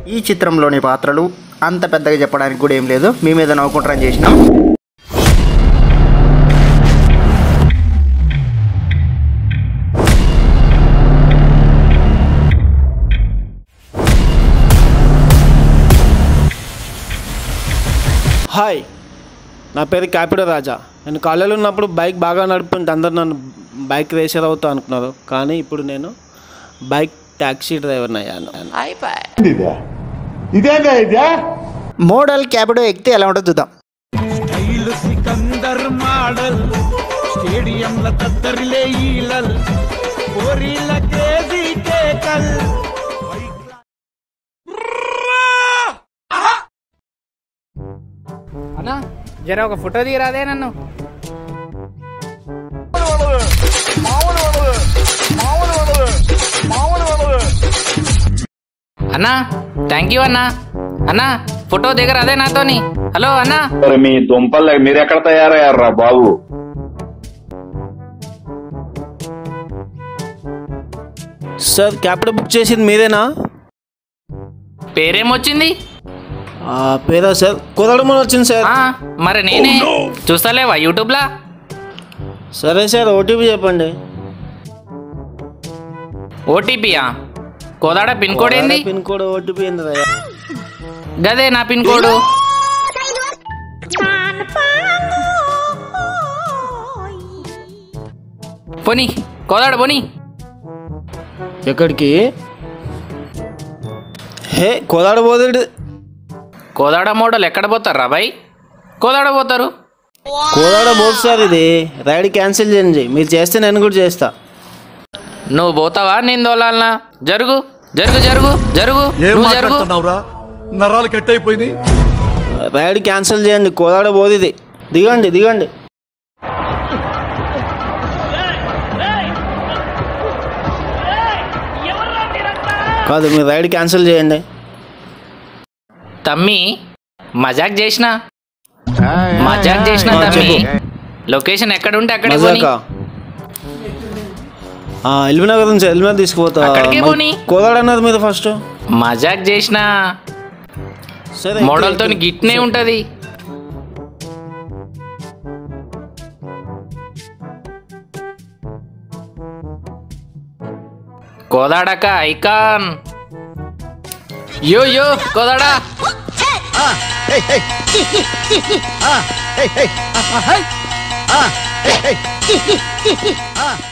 ఈ చిత్రంలోని పాత్రలు అంత పెద్దగా చెప్పడానికి కూడా ఏం లేదు మీ మీద నవ్వుకుంటారని చేసినాం హాయ్ నా పేరు క్యాపిటల్ రాజా నేను కాలేజీలో ఉన్నప్పుడు బైక్ బాగా నడుపుతుంటే అందరు నన్ను బైక్ రేసర్ అవుతా అనుకున్నారు కానీ ఇప్పుడు నేను బైక్ ట్యాక్సీ డ్రైవర్ని అయ్యాను ఇదేందా ఇదే మోడల్ క్యాబిడో ఎక్కితే ఎలా ఉంటుందో చూద్దాం స్టైల్ సికందర్ మోడల్ స్టేడియంల తద్దరిలే ఈలల్ కోరిల కేజీ కేకల్ అన్నా జర ఒక ఫోటో దిగరాదే నన్ను అన్నా థ్యాంక్ యూ అన్నా అన్నా ఫోటో దిగరాదే నాతోని హలో అన్నా మరి మీ దుంపలు మీరెక్కడ తయారయ్యారా బాబు సార్ క్యాపిటల్ బుక్ చేసింది మీరేనా పేరేమొచ్చింది ఆ, పేరా సార్ కుదరమని వచ్చింది సార్ ఆ, మరి నేనే చూస్తలేవా యూట్యూబ్లా సరే సార్ ఓటీపీ చెప్పండి ఓటీపీయా కోదాడ పిన్ కోడ్ ఏంది పిన్ కోడ్ ఓటీపీ ఏంది రా? గదే నా పిన్ కోడ్ పోనీ కోదాడ పోనీ ఎక్కడికి హే కోదాడ పోతాడు కోదాడ మోడల్ ఎక్కడ పోతారా బాయ్ కోదాడ పోతారు కోదాడ పోదు సార్ ఇది రైడ్ క్యాన్సిల్ చేయండి మీరు చేస్తే నేను కూడా చేస్తా నువ్వు పోతావా నేను దోలాలనా జరుగు జరుగు జరుగు జరుగు ఏం నువ్వు జరుగు మాట్లాడుతున్నావురా నరాలు కట్ అయిపోయింది రైడ్ క్యాన్సిల్ చేయండి కోదాడ పోదు ఇది దిగండి దిగండి కాదు మీరు రైడ్ క్యాన్సిల్ చేయండి తమ్మి మజాక్ చేసిన మజాక్ చేసిన ఆ, తమ్మి చెప్పు. లొకేషన్ ఎక్కడ ఉంటే అక్కడే పోనీ మజాకా ఎల్బీనగర్ నుంచి ఎల్బీనగర్ తీసుకుపోతా అక్కడికే మరి పోనీ. కోదాడ అన్నది మీద ఫస్ట్ మజాక్ చేసిన సరే మోడల్ తోని గిట్నే ఉంటది కోదాడక ఐకాన్ యో యో కోదాడా ఆ